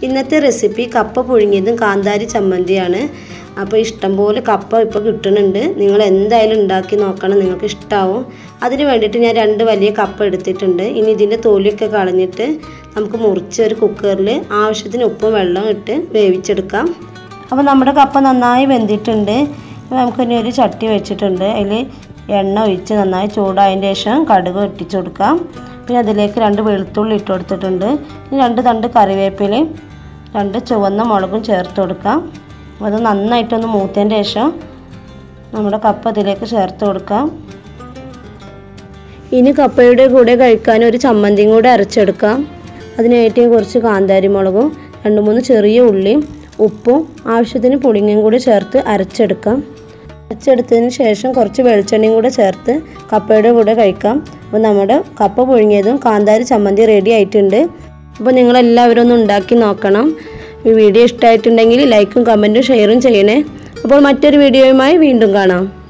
ഇന്നത്തെ റെസിപ്പി കപ്പ പുഴുങ്ങിയതും കാന്താരി ചമ്മന്തിയാണ് അപ്പോൾ ഇഷ്ടംപോലെ കപ്പ ഇപ്പോൾ കിട്ടുന്നുണ്ട് നിങ്ങൾ എന്തായാലും ഉണ്ടാക്കി നോക്കണം നിങ്ങൾക്ക് ഇഷ്ടമാവും അതിന് വേണ്ടിയിട്ട് ഞാൻ രണ്ട് വലിയ കപ്പ എടുത്തിട്ടുണ്ട് ഇനി ഇതിൻ്റെ തൊലിയൊക്കെ കളഞ്ഞിട്ട് നമുക്ക് മുറിച്ച് ഒരു കുക്കറിൽ ആവശ്യത്തിന് ഉപ്പും വെള്ളവും ഇട്ട് വേവിച്ചെടുക്കാം അപ്പോൾ നമ്മുടെ കപ്പ നന്നായി വെന്തിട്ടുണ്ട് അപ്പോൾ നമുക്കിനി ഒരു ചട്ടി വെച്ചിട്ടുണ്ട് അതിൽ എണ്ണ ഒഴിച്ച് നന്നായി ചൂടായതിന് ശേഷം കടുക് ഇട്ടിച്ച് കൊടുക്കാം പിന്നെ അതിലേക്ക് രണ്ട് വെളുത്തുള്ളി ഇട്ട് കൊടുത്തിട്ടുണ്ട് ഇനി രണ്ട് തണ്ട് കറിവേപ്പിലയും രണ്ട് ചുവന്ന മുളകും ചേർത്ത് കൊടുക്കാം അത് നന്നായിട്ടൊന്ന് മൂത്തതിൻ്റെ ശേഷം നമ്മുടെ കപ്പ ഇതിലേക്ക് ചേർത്ത് കൊടുക്കാം ഇനി കപ്പയുടെ കൂടെ കഴിക്കാൻ ഒരു ചമ്മന്തിയും കൂടെ അരച്ചെടുക്കാം അതിനായിട്ട് കുറച്ച് കാന്താരി മുളകും രണ്ട് മൂന്ന് ചെറിയ ഉള്ളിയും ഉപ്പും ആവശ്യത്തിന് പുളിങ്ങയും കൂടി ചേർത്ത് അരച്ചെടുക്കാം അരച്ചെടുത്തതിന് ശേഷം കുറച്ച് വെളിച്ചെണ്ണയും കൂടെ ചേർത്ത് കപ്പയുടെ കൂടെ കഴിക്കാം അപ്പോൾ നമ്മുടെ കപ്പ പുഴുങ്ങിയതും കാന്താരി ചമ്മന്തി റെഡി ആയിട്ടുണ്ട് അപ്പോൾ നിങ്ങളെല്ലാവരും ഒന്ന് ഉണ്ടാക്കി നോക്കണം ഈ വീഡിയോ ഇഷ്ടമായിട്ടുണ്ടെങ്കിൽ ലൈക്കും കമൻറ്റും ഷെയറും ചെയ്യണേ അപ്പോൾ മറ്റൊരു വീഡിയോയുമായി വീണ്ടും കാണാം